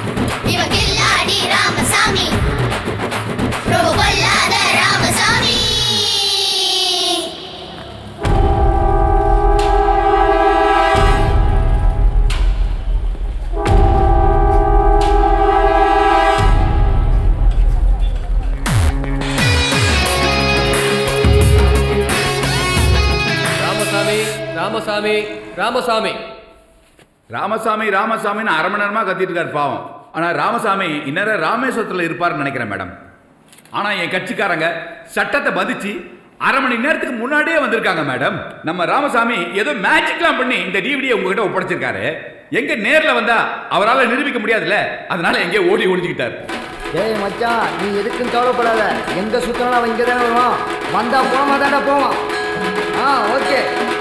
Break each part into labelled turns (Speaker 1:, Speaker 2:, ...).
Speaker 1: இவ கில்லாடி ராமசாமி பிரபு கொல்லாத ராமசாமி
Speaker 2: ராமசாமி ராமசாமி ராமசாமி
Speaker 3: ராமசாமி ராமசாமின்னு அரை மணி நேரமா கத்திட்டு இருக்காரு பாவம் ஆனா ராமசாமி இந்நேரம் ராமேஸ்வரத்தில் இருப்பாருன்னு நினைக்கிறேன் மேடம் ஆனா என் கட்சிக்காரங்க சட்டத்தை மதிச்சு அரை மணி நேரத்துக்கு முன்னாடியே வந்திருக்காங்க மேடம் நம்ம ராமசாமி ஏதோ மேஜிக்லாம் பண்ணி இந்த டிவிடியை உங்ககிட்ட ஒப்படைச்சிருக்காரு எங்க நேர்ல வந்தா அவரால் நிரூபிக்க முடியாதுல்ல அதனால எங்கேயோ ஓடி ஒளிஞ்சுக்கிட்டாரு
Speaker 4: டேய் மச்சான் நீ எதுக்கும் கவலைப்படாத எங்க சுத்தணும் அவன் இங்கே தானே வருவான் வந்தா போமா தாண்டா போவான் ஆ ஓகே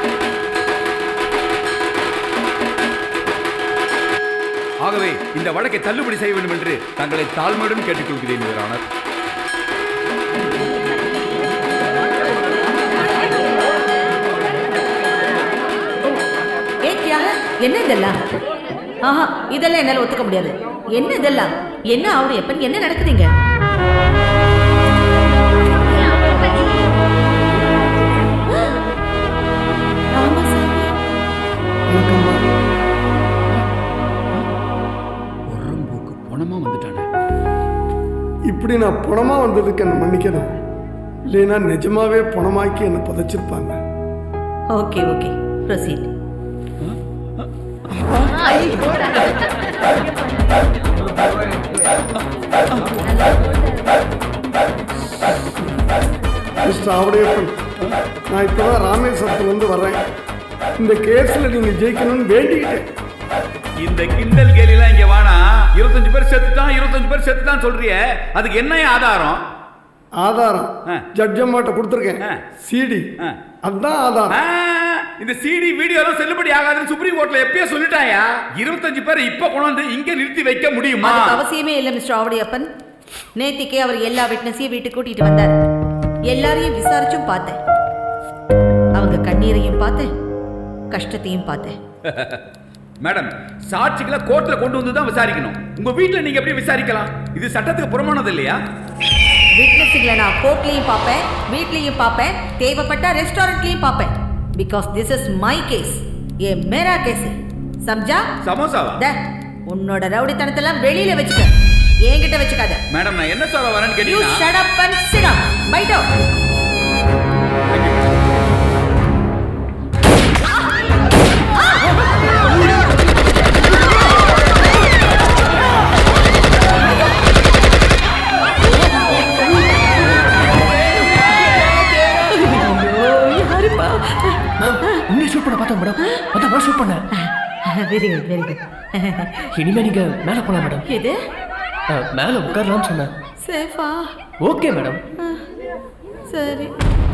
Speaker 3: ஆகவே இந்த வழக்கை தள்ளுபடி செய்ய வேண்டும் என்று தங்களை தாழ்மையுடன் கேட்டுக்கொள்கிறேன் யுவர் ஆனர்
Speaker 5: ஏ கியா है? என்ன இதெல்லாம் ஆஹா இதெல்லாம் என்னால ஒத்துக்க முடியாது என்ன இதெல்லாம் என்ன அவரு எப்ப என்ன நடக்குதுங்க ராமசாமி
Speaker 3: உரம்போக்கு பணமா வந்துட்டானே
Speaker 6: இப்படி நான் பணமா வந்ததுக்கு என்ன மன்னிக்கணும் இல்லைன்னா நிஜமாவே பணமாக்கி என்னை புதைச்சிருப்பாங்க
Speaker 5: okay okay proceed
Speaker 6: mister Avudaiappan நான் இப்போதான் ராமேஸ்வரத்துலேருந்து வர்றேன் இந்த கேஸில் நீங்கள் ஜெயிக்கணும்னு வேண்டிக்கிட்டேன்
Speaker 3: இந்த கிண்டல் கேலிலாம் இங்க வேணா இருபத்தஞ்சு பேர் செத்துட்டான் இருபத்தஞ்சு பேர் செத்துட்டான் சொல்றியே அதுக்கு என்ன ஆதாரம்
Speaker 6: ஆதாரம்
Speaker 3: ஆ.
Speaker 6: ஜட்ஜ் அம்மாட்ட கொடுத்துருக்கேன்
Speaker 3: ஆ.
Speaker 6: சிடி
Speaker 3: ஆ.
Speaker 6: அதுதான்
Speaker 3: ஆ,
Speaker 6: ஆதாரம்
Speaker 3: இந்த சிடி வீடியோ எல்லாம் செல்லுபடி ஆகாதுன்னு சுப்ரீம் கோர்ட்ல எப்பயோ சொல்லிட்டாயா இருபத்தஞ்சு பேர் இப்ப கொண்டாந்து இங்க நிறுத்தி வைக்க முடியுமா
Speaker 5: அதுக்கு அவசியமே இல்லை மிஸ்டர் ஆவடியப்பன் நேத்திக்கே அவர் எல்லா விட்னஸையும் வீட்டுக்கு கூட்டிட்டு வந்தார் எல்லாரையும் விசாரிச்சும் பார்த்தேன் அவங்க கண்ணீரையும் பார்த்தேன் கஷ்டத்தையும் பார்த்தேன்
Speaker 3: மேடம் சாட்சிகளை கோர்ட்ல கொண்டு வந்து தான் விசாரிக்கணும் உங்க வீட்ல நீங்க எப்படி விசாரிக்கலாம் இது சட்டத்துக்கு புறமானது இல்லையா
Speaker 5: விட்னஸுங்களை நான் கோர்ட்லயும் பார்ப்பேன் வீட்லயும் பார்ப்பேன் தேவைப்பட்டா ரெஸ்டாரண்ட்லயும் பார்ப்பேன் because this is my case ஏ மேரா கேஸ் சம்ஜா
Speaker 3: சமோசாவா
Speaker 5: த உன்னோட ரவுடித்தனத்தெல்லாம் வெளியில வச்சுக்க என்கிட்ட வச்சுக்காத
Speaker 3: மேடம் நான் என்ன சொல்ல வரேன்னு
Speaker 5: யூ
Speaker 3: கேட்டீங்கன்னா
Speaker 5: shut up and sit up பைட் அவுட்
Speaker 2: உன்னை ஷூட் பண்ண பார்த்தேன் மேடம் அதான் ஷூட் பண்ணேன்
Speaker 5: வெரி குட் வெரி குட்
Speaker 2: இனிமே நீங்க மேல போலாம் மேடம்
Speaker 5: இது
Speaker 2: அஹ், மேல உட்காரலாம்னு சொன்னேன்
Speaker 5: சேஃபா
Speaker 2: ஓகே மேடம்
Speaker 5: சரி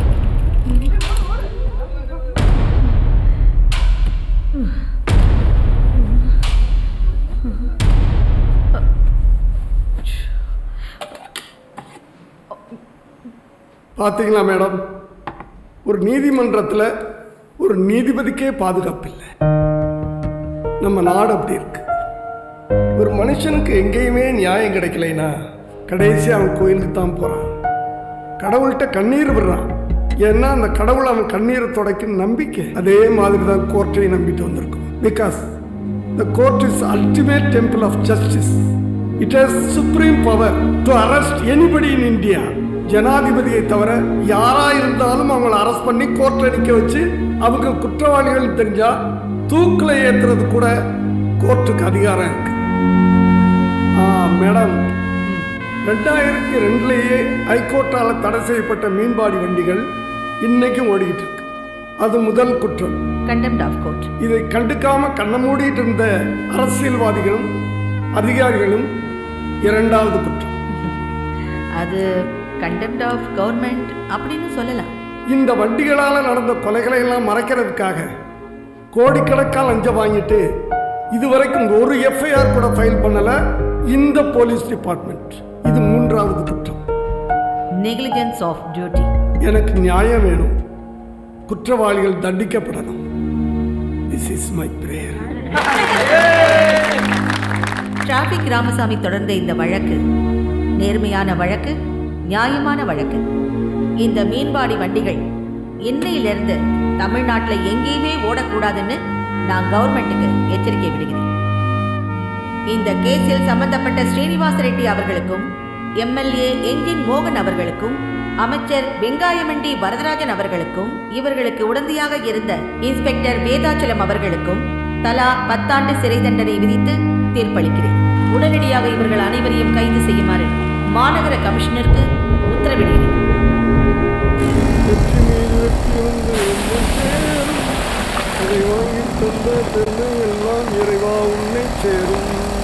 Speaker 6: பார்த்தீங்களா மேடம் ஒரு நீதிமன்றத்தில் ஒரு நீதிபதிக்கே பாதுகாப்பு இல்லை நம்ம நாடு அப்படி இருக்கு ஒரு மனுஷனுக்கு எங்கேயுமே நியாயம் கிடைக்கலைன்னா கடைசி அவன் கோயிலுக்கு தான் போகிறான் கடவுள்கிட்ட கண்ணீர் விடுறான் ஏன்னா அந்த கடவுள் அவன் கண்ணீரை துடைக்கும் நம்பிக்கை அதே மாதிரி தான் கோர்ட்டையும் நம்பிட்டு வந்திருக்கும் because the court is ultimate temple of justice it has supreme power to arrest anybody in India ஜனாதிபதியை தவிர யாரா இருந்தாலும் அவங்கள அரெஸ்ட் பண்ணி கோர்ட்ல நிக்க வச்சு அவங்க குற்றவாளிகள் தெரிஞ்சா தூக்கில் ஏத்துறது கூட கோர்ட்டுக்கு அதிகாரம் இருக்கு ஆ மேடம் ரெண்டாயிரத்தி ரெண்டுலேயே ஹைகோர்ட்டால் தடை செய்யப்பட்ட மீன்பாடி வண்டிகள் இன்னைக்கும் ஓடிக்கிட்டு இருக்கு அது முதல் குற்றம்
Speaker 5: கண்டெம்ட் ஆஃப் கோர்ட்
Speaker 6: இதை கண்டுக்காம கண்ண மூடிட்டு இருந்த அரசியல்வாதிகளும் அதிகாரிகளும் இரண்டாவது குற்றம்
Speaker 5: அது கண்டெம்ட் ஆஃப் கவர்மெண்ட் அப்படின்னு சொல்லலாம்
Speaker 6: இந்த வண்டிகளால் நடந்த கொலைகளை எல்லாம் மறைக்கிறதுக்காக கோடிக்கணக்கால் லஞ்சம் வாங்கிட்டு இதுவரைக்கும் ஒரு எஃப்ஐஆர் கூட ஃபைல் பண்ணல இந்த போலீஸ் டிபார்ட்மெண்ட் இது மூன்றாவது குற்றம்
Speaker 5: நெக்லிஜென்ஸ் ஆஃப் டியூட்டி
Speaker 6: எனக்கு நியாயம் வேணும் குற்றவாளிகள் தண்டிக்கப்படணும் this is my prayer
Speaker 5: traffic Ramasamy தொடர்ந்த இந்த வழக்கு நேர்மையான வழக்கு நியாயமான வழக்கு இந்த மீன்பாடி வண்டிகள் இன்னையிலிருந்து தமிழ்நாட்டில் எங்கேயுமே ஓடக்கூடாதுன்னு நான் கவர்மெண்ட்டுக்கு எச்சரிக்கை விடுகிறேன் இந்த கேஸில் சம்பந்தப்பட்ட ஸ்ரீனிவாச ரெட்டி அவர்களுக்கும் எம்எல்ஏ என்ஜின் மோகன் அவர்களுக்கும் அமைச்சர் வெங்காயமண்டி வரதராஜன் அவர்களுக்கும் இவர்களுக்கு உடந்தையாக இருந்த இன்ஸ்பெக்டர் வேதாச்சலம் அவர்களுக்கும் தலா பத்தாண்டு சிறை தண்டனை விதித்து தீர்ப்பளிக்கிறேன் உடனடியாக இவர்கள் அனைவரையும் கைது செய்யுமாறு மாநகர கமிஷனருக்கு உத்தரவிடுகிறேன்
Speaker 6: வெற்றி மீது வெற்றி வந்து என்னை சேரும் அதை வாங்கி தந்த பெருமை எல்லாம் இறைவா உன்னை சேரும்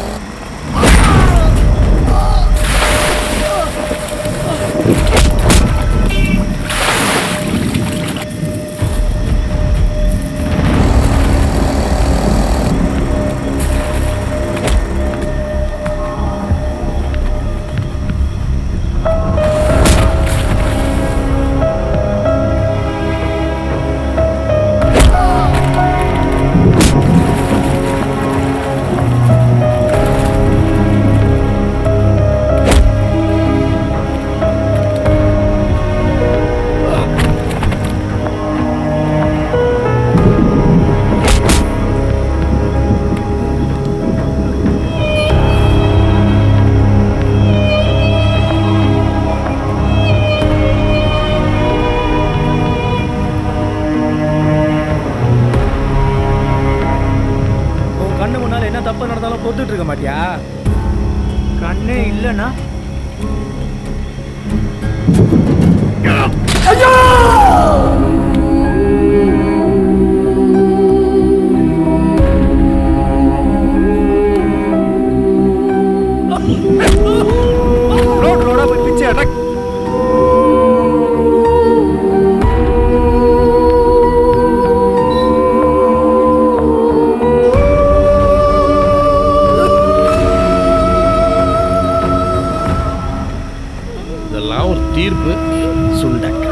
Speaker 7: உன் கண்ணு முன்னால என்ன தப்பு நடந்தாலும் பொறுத்துட்டு இருக்க மாட்டியா கண்ணே இல்லைன்னா ரோட் ரோடா போய் பிச்சை அடக்
Speaker 8: இதெல்லாம் ஒரு தீர்ப்பு சுண்டக்கா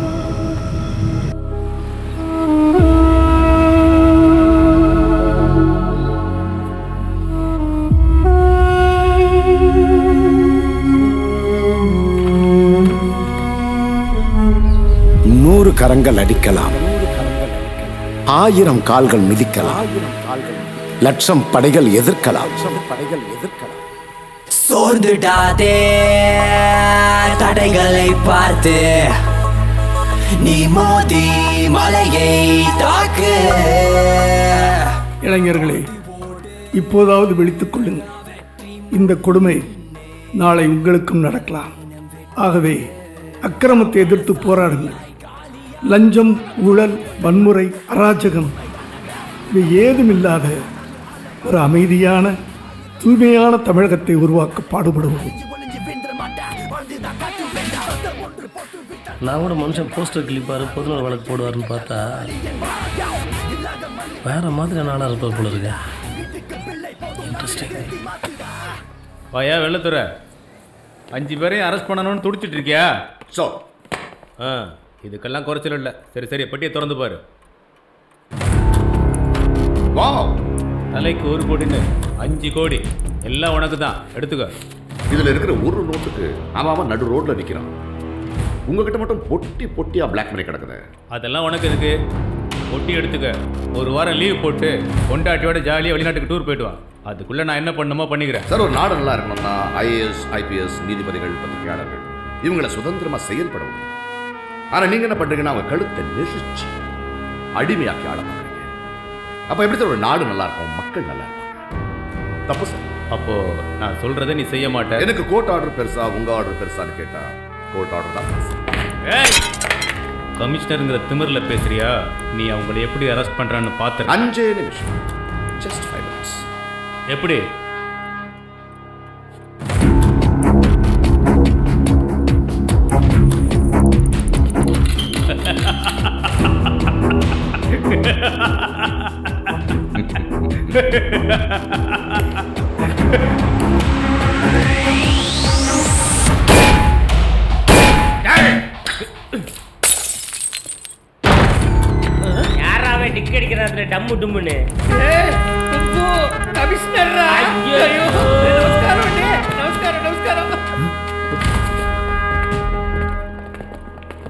Speaker 9: நூறு கரங்கள் அடிக்கலாம் ஆயிரம் கால்கள் மிதிக்கலாம் லட்சம் படைகள் எதிர்க்கலாம் படைகள் எதிர்க்கலாம்
Speaker 10: சோர்ந்துடாதே தடைகளை பார்த்து நீ மோதி மலையை தாக்கு
Speaker 6: இளைஞர்களே இப்போதாவது விழித்துக் கொள்ளுங்கள் இந்த கொடுமை நாளை உங்களுக்கும் நடக்கலாம் ஆகவே அக்கிரமத்தை எதிர்த்து போராடுங்கள் லஞ்சம் ஊழல் வன்முறை அராஜகம் இது ஏதுமில்லாத ஒரு அமைதியான தூய்மையான தமிழகத்தை உருவாக்க பாடுபடுவோம்
Speaker 8: நான் கூட மனுஷன் போஸ்டர் கிளிப்பாரு பொதுநல வழக்கு போடுவாருன்னு பார்த்தா வேற மாதிரியான ஆளாக இருப்பார் போல இருக்கு இன்ட்ரெஸ்டிங்
Speaker 3: வாயா வெள்ளத்துறை அஞ்சு பேரையும் அரெஸ்ட் பண்ணணும்னு துடிச்சிட்டு இருக்கியா
Speaker 9: ஸோ
Speaker 3: ஆ இதுக்கெல்லாம் குறைச்சல் இல்லை சரி சரி பெட்டியை திறந்து பாரு
Speaker 9: வாவ்
Speaker 3: தலைக்கு ஒரு கோடின்னு அஞ்சு கோடி எல்லாம் உனக்கு தான் எடுத்துக்க
Speaker 9: இதுல இருக்கிற ஒரு நோட்டுக்கு அவன் அவன் நடு ரோட்ல நிக்கிறான் உங்ககிட்ட மட்டும் பொட்டி பொட்டியா பிளாக் மணி கிடக்குது
Speaker 3: அதெல்லாம் உனக்கு இருக்கு ஒட்டி எடுத்துக்க ஒரு வாரம் லீவ் போட்டு கொண்டாட்டியோட ஜாலியாக வெளிநாட்டுக்கு டூர் போயிட்டு வா அதுக்குள்ளே நான் என்ன பண்ணுமோ பண்ணிக்கிறேன்
Speaker 9: சார் ஒரு நாடு நல்லா இருக்கணும்னா ஐஏஎஸ் ஐபிஎஸ் நீதிபதிகள் பத்திரிகையாளர்கள் இவங்களை சுதந்திரமா செயல்பட விடணும். ஆனா நீங்க என்ன பண்றீங்கன்னா அவங்க கழுத்தை நெரிச்சு அடிமையாக்கி ஆள பார்க்குறீங்க அப்ப எப்படி சார் ஒரு நாடு நல்லா இருக்கும் மக்கள் நல்லா இருப்பாங்க தப்பு சார்
Speaker 3: அப்போ நான் சொல்றதை நீ செய்ய மாட்ட
Speaker 9: எனக்கு கோர்ட் ஆர்டர் பெருசா உங்க ஆர்டர் பெருசான்னு கேட்டா கோர்ட் ஆர்டர் தான் பெருசு.
Speaker 3: ஏய்! கமிஷனருங்கிற திமிர்ல பேசுறியா நீ அவங்களை எப்படி அரெஸ்ட் பண்றான்னு பார்த்து
Speaker 9: அஞ்சே நிமிஷம் ஜஸ்ட் ஃபைவ் மினிட்ஸ்
Speaker 3: எப்படி
Speaker 11: யாராவே டிக் அடிக்கிறாத்துல டம்மு டும்முன்னு
Speaker 2: கமிஷனர்
Speaker 11: ஐயோ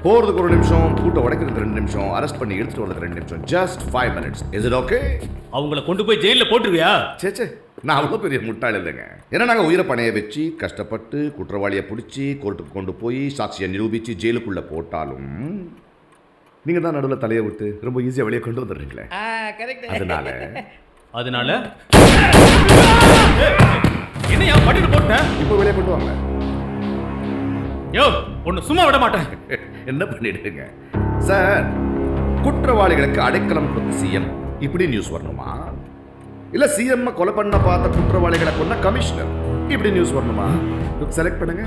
Speaker 9: போறதுக்கு ஒரு நிமிஷம் பூட்டை உடைக்கிறதுக்கு ரெண்டு நிமிஷம் அரெஸ்ட் பண்ணி எடுத்துட்டு வரதுக்கு ரெண்டு நிமிஷம் just five minutes is it okay
Speaker 12: அவங்கள கொண்டு போய் ஜெயில போட்டுருவியா
Speaker 9: சே சே நான் அவ்வளோ பெரிய முட்டாள் இல்லைங்க ஏன்னா நாங்கள் உயிரை பணைய வச்சு கஷ்டப்பட்டு குற்றவாளியை பிடிச்சி கோர்ட்டுக்கு கொண்டு போய் சாட்சியை நிரூபித்து ஜெயிலுக்குள்ளே போட்டாலும் நீங்கள் தான் நடுவில் தலையை விட்டு ரொம்ப ஈஸியாக வெளியே கொண்டு வந்துடுறீங்களே அதனால
Speaker 12: அதனால என்னையா பண்ணிட்டு போட்டேன்
Speaker 9: இப்போ வெளியே கொண்டு வாங்க
Speaker 12: யோ ஒன்னு சும்மா விட மாட்டேன்
Speaker 9: என்ன பண்ணிடுங்க சார் குற்றவாளிகளுக்கு அடைக்கலம் கொடுத்த சிஎம் இப்படி நியூஸ் வரணுமா இல்ல சிஎம் கொலை பண்ண பார்த்த குற்றவாளிகளை கொண்ட கமிஷனர் இப்படி நியூஸ் வரணுமா செலக்ட் பண்ணுங்க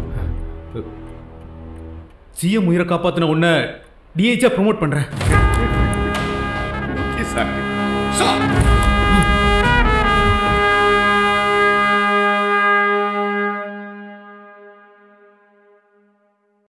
Speaker 12: சிஎம் உயிரை காப்பாத்தின உன்னை டிஹெச்சா ப்ரோமோட் பண்றேன்
Speaker 9: Exactly. So,